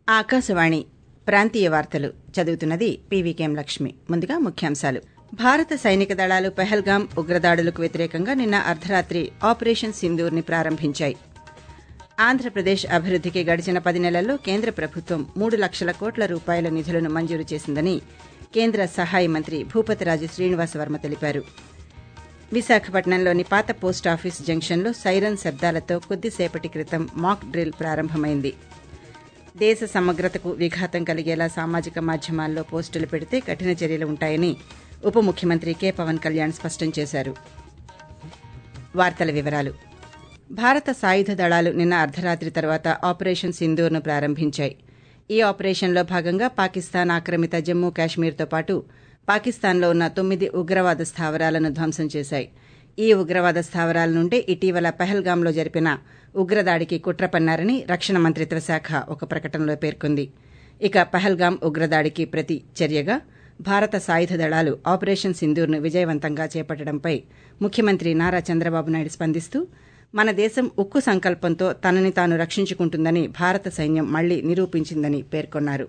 ఆకాశవాణి ప్రాంతీయ వార్తలు చదువుతున్నది పీవీకేం లక్ష్మి ముందుగా ముఖ్యాంశాలు భారత సైనిక దళాలు పెహల్గాం ఉగ్రదాడులకు వ్యతిరేకంగా నిన్న అర్ధరాత్రి ఆపరేషన్ సింధూర్ని ప్రారంభించాయి ఆంధ్రప్రదేశ్ అభివృద్దికి గడిచిన పది నెలల్లో కేంద్ర ప్రభుత్వం మూడు లక్షల కోట్ల రూపాయల నిధులను మంజూరు చేసిందని కేంద్ర సహాయ మంత్రి భూపతిరాజు శ్రీనివాసవర్మ తెలిపారు విశాఖపట్నంలోని పాత పోస్టాఫీస్ జంక్షన్లో సైరన్ శబ్దాలతో కొద్దిసేపటి క్రితం మాక్ డ్రిల్ ప్రారంభమైంది దేశ సమగ్రతకు విఘాతం కలిగేలా సామాజిక మాధ్యమాల్లో పోస్టులు పెడితే కఠిన చర్యలు ఉంటాయని ఉప ముఖ్యమంత్రి కె పవన్ కళ్యాణ్ స్పష్టం చేశారు వార్తల వివరాలు భారత సాయుధ దళాలు నిన్న అర్ధరాత్రి తర్వాత ఆపరేషన్ సింధూర్ను ప్రారంభించాయి ఈ ఆపరేషన్లో భాగంగా పాకిస్తాన్ ఆక్రమిత జమ్మూ కాశ్మీర్తో పాటు పాకిస్తాన్లో ఉన్న తొమ్మిది ఉగ్రవాద స్థావరాలను ధ్వంసం చేశాయి ఈ ఉగ్రవాద స్థావరాల నుండే ఇటీవల పహల్గాంలో జరిపిన ఉగ్రదాడికి కుట్ర పన్నారని రక్షణ మంత్రిత్వ శాఖ ఒక ప్రకటనలో పేర్కొంది ఇక పహల్గాం ఉగ్రదాడికి ప్రతి చర్యగా భారత సాయుధ దళాలు ఆపరేషన్ సింధూర్ను విజయవంతంగా చేపట్టడంపై ముఖ్యమంత్రి నారా చంద్రబాబు నాయుడు స్పందిస్తూ మన దేశం ఉక్కు సంకల్పంతో తనని తాను రక్షించుకుంటుందని భారత సైన్యం మళ్లీ నిరూపించిందని పేర్కొన్నారు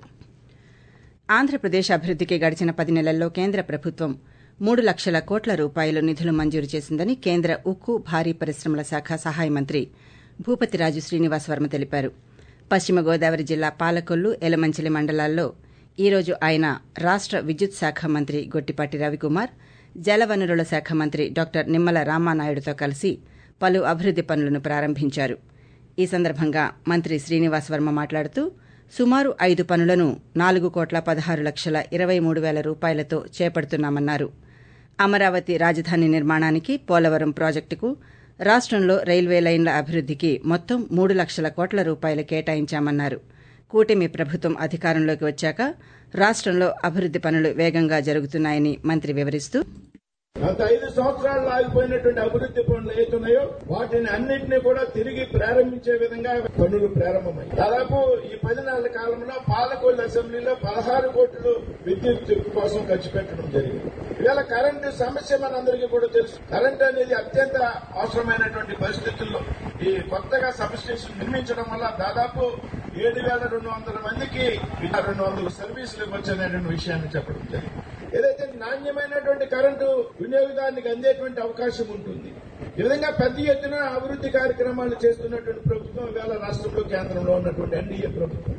ఆంధ్రప్రదేశ్ అభివృద్దికి గడిచిన పది నెలల్లో కేంద్ర ప్రభుత్వం మూడు లక్షల కోట్ల రూపాయలు నిధులు మంజూరు చేసిందని కేంద్ర ఉక్కు భారీ పరిశ్రమల శాఖ సహాయ మంత్రి భూపతిరాజు శ్రీనివాసవర్మ తెలిపారు పశ్చిమ గోదావరి జిల్లా పాలకొల్లు ఎలమంచిలి మండలాల్లో ఈ రోజు ఆయన రాష్ట విద్యుత్ శాఖ మంత్రి గొట్టిపాటి రవికుమార్ జలవనరుల శాఖ మంత్రి డాక్టర్ నిమ్మల రామానాయుడుతో కలిసి పలు అభివృద్ది పనులను ప్రారంభించారు ఈ సందర్భంగా మంత్రి శ్రీనివాసవర్మ మాట్లాడుతూ సుమారు ఐదు పనులను నాలుగు కోట్ల పదహారు లక్షల ఇరవై మూడు వేల రూపాయలతో చేపడుతున్నామన్నారు అమరావతి రాజధాని నిర్మాణానికి పోలవరం ప్రాజెక్టుకు రాష్టంలో రైల్వే లైన్ల అభివృద్దికి మొత్తం మూడు లక్షల కోట్ల రూపాయలు కేటాయించామన్నారు కూటమి ప్రభుత్వం అధికారంలోకి వచ్చాక రాష్టంలో అభివృద్ది పనులు వేగంగా జరుగుతున్నాయని మంత్రి వివరిస్తూ గత ఐదు సంవత్సరాల్లో ఆగిపోయినటువంటి అభివృద్ది పనులు ఏతున్నాయో వాటిని అన్నింటినీ కూడా తిరిగి ప్రారంభించే విధంగా పనులు ప్రారంభమయ్యాయి దాదాపు ఈ పది నెలల కాలంలో పాలకొల్లు అసెంబ్లీలో పదహారు కోట్లు విద్యుత్ కోసం ఖర్చు పెట్టడం జరిగింది ఇవాళ కరెంటు సమస్య మనందరికీ కూడా తెలుసు కరెంట్ అనేది అత్యంత అవసరమైనటువంటి పరిస్థితుల్లో ఈ కొత్తగా సబ్స్టేషన్ నిర్మించడం వల్ల దాదాపు ఏడు వేల రెండు వందల మందికి రెండు వందల సర్వీసులు ఇవ్వచ్చు అనేటువంటి విషయాన్ని చెప్పడం జరిగింది ఏదైతే నాణ్యమైనటువంటి కరెంటు వినియోగదారునికి అందేటువంటి అవకాశం ఉంటుంది ఈ విధంగా పెద్ద ఎత్తున అభివృద్ది కార్యక్రమాలు చేస్తున్నటువంటి ప్రభుత్వం ఇవాళ రాష్ట్రంలో కేంద్రంలో ఉన్నటువంటి ఎన్డీఏ ప్రభుత్వం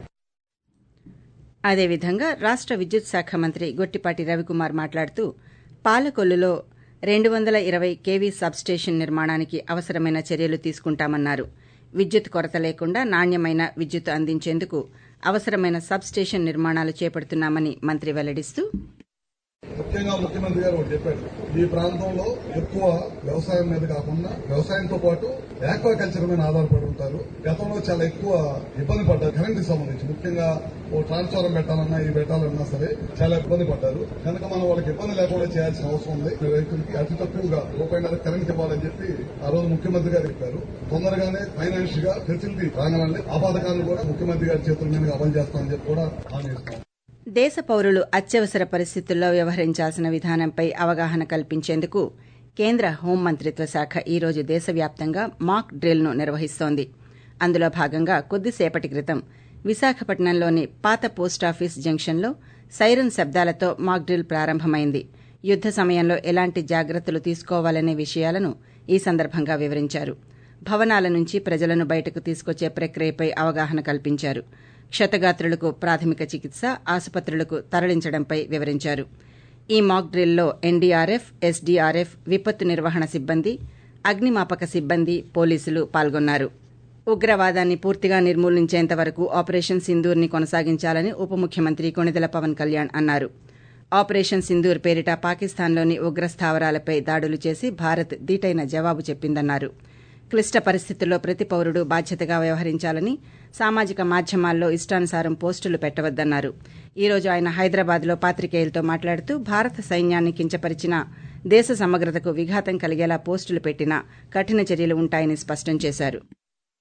అదేవిధంగా రాష్ట విద్యుత్ శాఖ మంత్రి గొట్టిపాటి రవికుమార్ మాట్లాడుతూ పాలకొల్లులో రెండు వందల ఇరవై కేవీ సబ్స్టేషన్ నిర్మాణానికి అవసరమైన చర్యలు తీసుకుంటామన్నారు విద్యుత్ కొరత లేకుండా నాణ్యమైన విద్యుత్ అందించేందుకు అవసరమైన సబ్స్టేషన్ నిర్మాణాలు చేపడుతున్నామని మంత్రి వెల్లడిస్తూ ముఖ్యంగా ముఖ్యమంత్రి గారు ఒకటి చెప్పారు ఈ ప్రాంతంలో ఎక్కువ వ్యవసాయం మీద కాకుండా వ్యవసాయంతో పాటు ఆక్వాకల్చర్ మీద ఆధారపడి ఉంటారు గతంలో చాలా ఎక్కువ ఇబ్బంది పడ్డారు కరెంట్ సంబంధించి ముఖ్యంగా ఓ ట్రాన్స్ఫార్మర్ పెట్టాలన్నా ఇది పెట్టాలన్నా సరే చాలా ఇబ్బంది పడ్డారు కనుక మనం వాళ్ళకి ఇబ్బంది లేకుండా చేయాల్సిన అవసరం ఉంది రైతులకి అతి తక్కువగా రూపాయి కరెంట్ ఇవ్వాలని చెప్పి ఆ రోజు ముఖ్యమంత్రి గారు చెప్పారు తొందరగానే ఫైనాన్స్ గా ఫెసిలిటీ రాగానే ఆ పథకాలను కూడా ముఖ్యమంత్రి గారి చేతుల మీద అమలు చేస్తామని చెప్పి కూడా హామీ ఇస్తాం దేశ పౌరులు అత్యవసర పరిస్థితుల్లో వ్యవహరించాల్సిన విధానంపై అవగాహన కల్పించేందుకు కేంద్ర హోంమంత్రిత్వ శాఖ ఈ రోజు దేశవ్యాప్తంగా మాక్ డ్రిల్ను నిర్వహిస్తోంది అందులో భాగంగా కొద్దిసేపటి క్రితం విశాఖపట్నంలోని పాత పోస్టాఫీస్ జంక్షన్లో సైరన్ శబ్దాలతో మాక్ డ్రిల్ ప్రారంభమైంది యుద్ద సమయంలో ఎలాంటి జాగ్రత్తలు తీసుకోవాలనే విషయాలను ఈ సందర్భంగా వివరించారు భవనాల నుంచి ప్రజలను బయటకు తీసుకొచ్చే ప్రక్రియపై అవగాహన కల్పించారు క్షతగాత్రులకు ప్రాథమిక చికిత్స ఆసుపత్రులకు తరలించడంపై వివరించారు ఈ మాక్ డ్రిల్లో ఎన్డీఆర్ఎఫ్ ఎస్డీఆర్ఎఫ్ విపత్తు నిర్వహణ సిబ్బంది అగ్నిమాపక సిబ్బంది పోలీసులు పాల్గొన్నారు ఉగ్రవాదాన్ని పూర్తిగా నిర్మూలించేంత వరకు ఆపరేషన్ సింధూర్ని కొనసాగించాలని ఉప ముఖ్యమంత్రి కొణిదెల పవన్ కళ్యాణ్ అన్నారు ఆపరేషన్ సింధూర్ పేరిట పాకిస్తాన్లోని ఉగ్రస్థావరాలపై దాడులు చేసి భారత్ దీటైన జవాబు చెప్పిందన్నారు క్లిష్ట పరిస్థితుల్లో ప్రతి పౌరుడు బాధ్యతగా వ్యవహరించాలని సామాజిక మాధ్యమాల్లో ఇష్టానుసారం పోస్టులు పెట్టవద్దన్నారు ఈ రోజు ఆయన హైదరాబాద్లో పాత్రికేయులతో మాట్లాడుతూ భారత సైన్యాన్ని కించపరిచిన దేశ సమగ్రతకు విఘాతం కలిగేలా పోస్టులు పెట్టినా కఠిన చర్యలు ఉంటాయని స్పష్టం చేశారు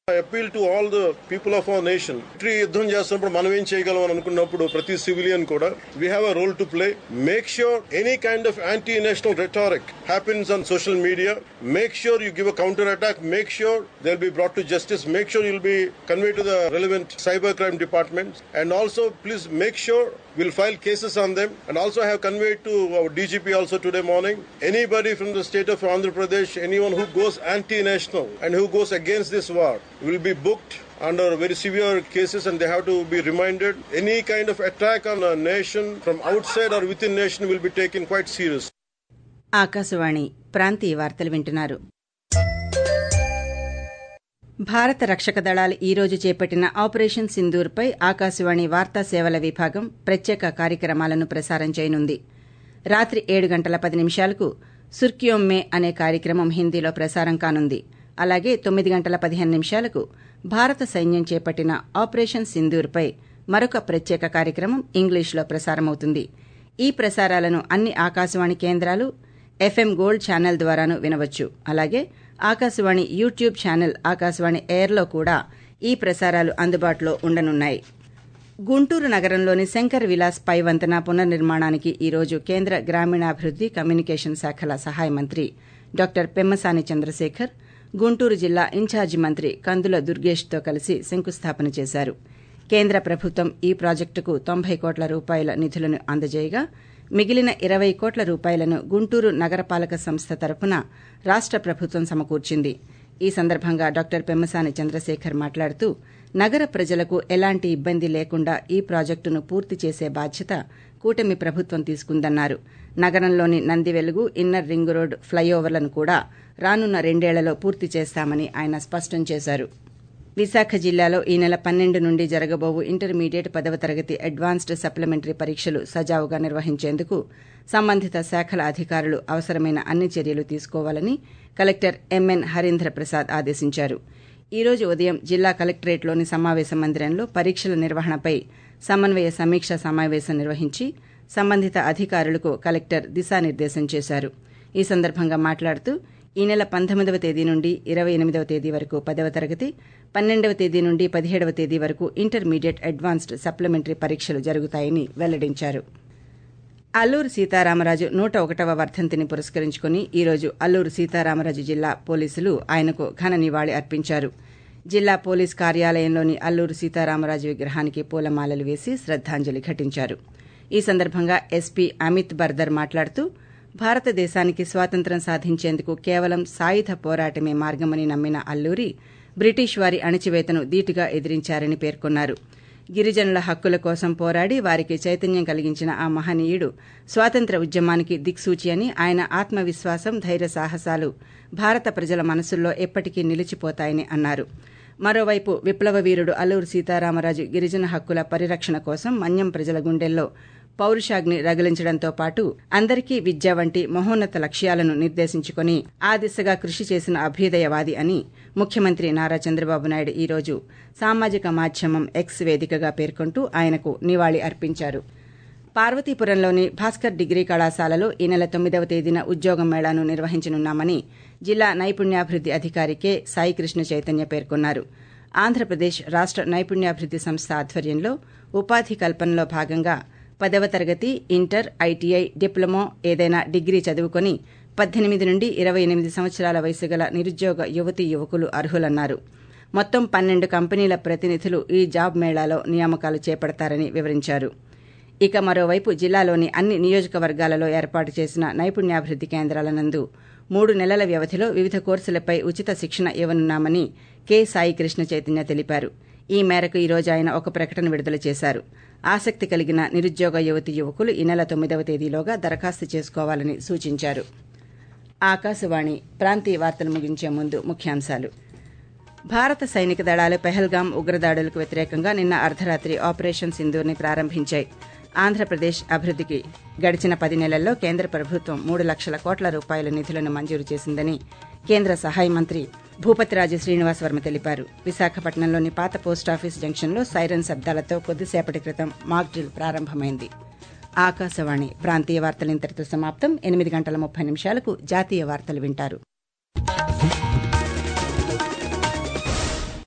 I appeal to all the people of our nation. Military యుద్ధం చేస్తున్నప్పుడు మనం ఏం చేయగలం అని అనుకున్నప్పుడు ప్రతి సివిలియన్ కూడా we have a role to play make sure any kind of anti national rhetoric happens on social media make sure you give a counter attack make sure they will be brought to justice make sure you'll be convey to the relevant cyber crime department and also please make sure we'll file cases on them and also have conveyed to our DGP also today morning anybody from the state of Andhra Pradesh, anyone who goes anti-national and who goes against this war will be booked under very severe cases and they have to be reminded any kind of attack on a nation from outside or within nation will be taken quite seriously. Akashvani ప్రాంతీయ వార్తలు వింటున్నారు భారత రక్షక దళాలు ఈ రోజు చేపట్టిన operation సింధూర్పై Akashvani వార్తా సేవల విభాగం ప్రత్యేక కార్యక్రమాలను ప్రసారం చేయనుంది రాత్రి ఏడు గంటల పది నిమిషాలకు సుర్క్యోమ్మే అనే కార్యక్రమం హిందీలో ప్రసారం కానుంది అలాగే తొమ్మిది గంటల పదిహేను నిమిషాలకు భారత సైన్యం చేపట్టిన ఆపరేషన్ సింధూర్పై మరొక ప్రత్యేక కార్యక్రమం ఇంగ్లీష్లో ప్రసారమవుతుంది ఈ ప్రసారాలను అన్ని ఆకాశవాణి కేంద్రాలు ఎఫ్ఎం గోల్డ్ ఛానల్ ద్వారాను వినవచ్చు అలాగే ఆకాశవాణి యూట్యూబ్ ఛానల్ ఆకాశవాణి ఎయిర్లో కూడా ఈ ప్రసారాలు అందుబాటులో ఉండనున్నాయి గుంటూరు నగరంలోని శంకర్ విలాస్ పై వంతెన పునర్నిర్మాణానికి ఈ రోజు కేంద్ర గ్రామీణాభివృద్ది కమ్యూనికేషన్ శాఖల సహాయ మంత్రి డాక్టర్ పెమ్మసాని చంద్రశేఖర్ గుంటూరు జిల్లా ఇన్ఛార్జి మంత్రి కందుల దుర్గేష్తో కలిసి శంకుస్థాపన చేశారు కేంద్ర ప్రభుత్వం ఈ ప్రాజెక్టుకు తొంభై కోట్ల రూపాయల నిధులను అందజేయగా మిగిలిన ఇరవై కోట్ల రూపాయలను గుంటూరు నగరపాలక సంస్థ తరపున రాష్ట ప్రభుత్వం సమకూర్చింది ఈ సందర్భంగా డాక్టర్ పెమ్మసాని చంద్రశేఖర్ మాట్లాడుతూ నగర ప్రజలకు ఎలాంటి ఇబ్బంది లేకుండా ఈ ప్రాజెక్టును పూర్తి చేసే బాధ్యత కూటమి ప్రభుత్వం తీసుకుందన్నారు నగరంలోని నందివెలుగు ఇన్నర్ రింగ్ రోడ్ ఫ్లైఓవర్లను కూడా రానున్న రెండేళ్లలో పూర్తి చేస్తామని ఆయన స్పష్టం చేశారు విశాఖ జిల్లాలో ఈ నెల పన్నెండు నుండి జరగబోవు ఇంటర్మీడియట్ పదవ తరగతి అడ్వాన్స్డ్ సప్లిమెంటరీ పరీక్షలు సజావుగా నిర్వహించేందుకు సంబంధిత శాఖల అధికారులు అవసరమైన అన్ని చర్యలు తీసుకోవాలని కలెక్టర్ ఎంఎన్ హరీంద్ర ప్రసాద్ ఆదేశించారు ఈ రోజు ఉదయం జిల్లా కలెక్టరేట్లోని సమావేశ మందిరంలో పరీక్షల నిర్వహణపై సమన్వయ సమీక్ష సమావేశం నిర్వహించి సంబంధిత అధికారులకు కలెక్టర్ దిశానిర్దేశం చేశారు ఈ సందర్భంగా మాట్లాడుతూ ఈ నెల పంతొమ్మిదవ తేదీ నుండి ఇరవై ఎనిమిదవ తేదీ వరకు పదవ తరగతి పన్నెండవ తేదీ నుండి పదిహేడవ తేదీ వరకు ఇంటర్మీడియట్ అడ్వాన్స్డ్ సప్లిమెంటరీ పరీక్షలు జరుగుతాయని వెల్లడించారు అల్లూరు సీతారామరాజు నూట ఒకటవ వర్ధంతిని పురస్కరించుకుని ఈ రోజు అల్లూరు సీతారామరాజు జిల్లా పోలీసులు ఆయనకు ఘన నివాళి అర్పించారు జిల్లా పోలీస్ కార్యాలయంలోని అల్లూరు సీతారామరాజు విగ్రహానికి పూలమాలలు వేసి శ్రద్దాంజలి ఘటించారు ఈ సందర్భంగా ఎస్పీ అమిత్ బర్దర్ మాట్లాడుతూ భారతదేశానికి స్వాతంత్ర్యం సాధించేందుకు కేవలం సాయుధ పోరాటమే మార్గమని నమ్మిన అల్లూరి బ్రిటిష్ వారి అణచివేతను ధీటుగా ఎదిరించారని పేర్కొన్నారు గిరిజనుల హక్కుల కోసం పోరాడి వారికి చైతన్యం కలిగించిన ఆ మహనీయుడు స్వాతంత్ర ఉద్యమానికి దిక్సూచి అని ఆయన ఆత్మవిశ్వాసం ధైర్య సాహసాలు భారత ప్రజల మనసుల్లో ఎప్పటికీ నిలిచిపోతాయని అన్నారు మరోవైపు విప్లవ వీరుడు అల్లూరు సీతారామరాజు గిరిజన హక్కుల పరిరక్షణ కోసం మన్యం ప్రజల గుండెల్లో పౌరుషాగ్ని రగిలించడంతో పాటు అందరికీ విద్య వంటి మహోన్నత లక్ష్యాలను నిర్దేశించుకుని ఆ దిశగా కృషి చేసిన అభ్యుదయవాది అని ముఖ్యమంత్రి నారా చంద్రబాబు నాయుడు ఈ రోజు సామాజిక మాధ్యమం ఎక్స్ వేదికగా పేర్కొంటూ ఆయనకు నివాళి అర్పించారు పార్వతీపురంలోని భాస్కర్ డిగ్రీ కళాశాలలో ఈ నెల తొమ్మిదవ తేదీన ఉద్యోగం మేళాను నిర్వహించనున్నామని జిల్లా నైపుణ్యాభివృద్ది అధికారి కె సాయికృష్ణ చైతన్య పేర్కొన్నారు ఆంధ్రప్రదేశ్ రాష్ట నైపుణ్యాభివృద్ది సంస్థ ఆధ్వర్యంలో ఉపాధి కల్పనలో భాగంగా పదవ తరగతి ఇంటర్ ఐటీఐ డిప్లొమా ఏదైనా డిగ్రీ చదువుకొని పద్దెనిమిది నుండి ఇరవై ఎనిమిది సంవత్సరాల వయసు గల నిరుద్యోగ యువతీ యువకులు అర్హులన్నారు మొత్తం పన్నెండు కంపెనీల ప్రతినిధులు ఈ జాబ్ మేళాలో నియామకాలు చేపడతారని వివరించారు ఇక మరోవైపు జిల్లాలోని అన్ని నియోజకవర్గాలలో ఏర్పాటు చేసిన నైపుణ్యాభివృద్ది కేంద్రాల నందు మూడు నెలల వ్యవధిలో వివిధ కోర్సులపై ఉచిత శిక్షణ ఇవ్వనున్నామని కె సాయి కృష్ణ చైతన్య తెలిపారు ఈ మేరకు ఈ రోజు ఆయన ఒక ప్రకటన విడుదల చేశారు ఆసక్తి కలిగిన నిరుద్యోగ యువతి యువకులు ఈ నెల తొమ్మిదవ తేదీలోగా దరఖాస్తు చేసుకోవాలని సూచించారు ఆకాశవాణి ప్రాంతీయ వార్తలు ముగించే ముందు ముఖ్యాంశాలు భారత సైనిక దళాలు పెహల్గాం ఉగ్రదాడులకు వ్యతిరేకంగా నిన్న అర్ధరాత్రి ఆపరేషన్ సింధూర్ని ప్రారంభించాయి ఆంధ్రప్రదేశ్ అభివృద్దికి గడిచిన పది నెలల్లో కేంద్ర ప్రభుత్వం మూడు లక్షల కోట్ల రూపాయల నిధులను మంజూరు చేసిందని కేంద్ర సహాయ మంత్రి భూపతిరాజు శ్రీనివాస్ వర్మ తెలిపారు విశాఖపట్నంలోని పాత పోస్టాఫీస్ జంక్షన్లో సైరన్ శబ్దాలతో కొద్దిసేపటి క్రితం మాక్ డ్రిల్ ప్రారంభమైంది ఆకాశవాణి ప్రాంతీయ వార్తలు ఇంతటితో సమాప్తం ఎనిమిది గంటల ముప్పై నిమిషాలకు జాతీయ వార్తలు వింటారు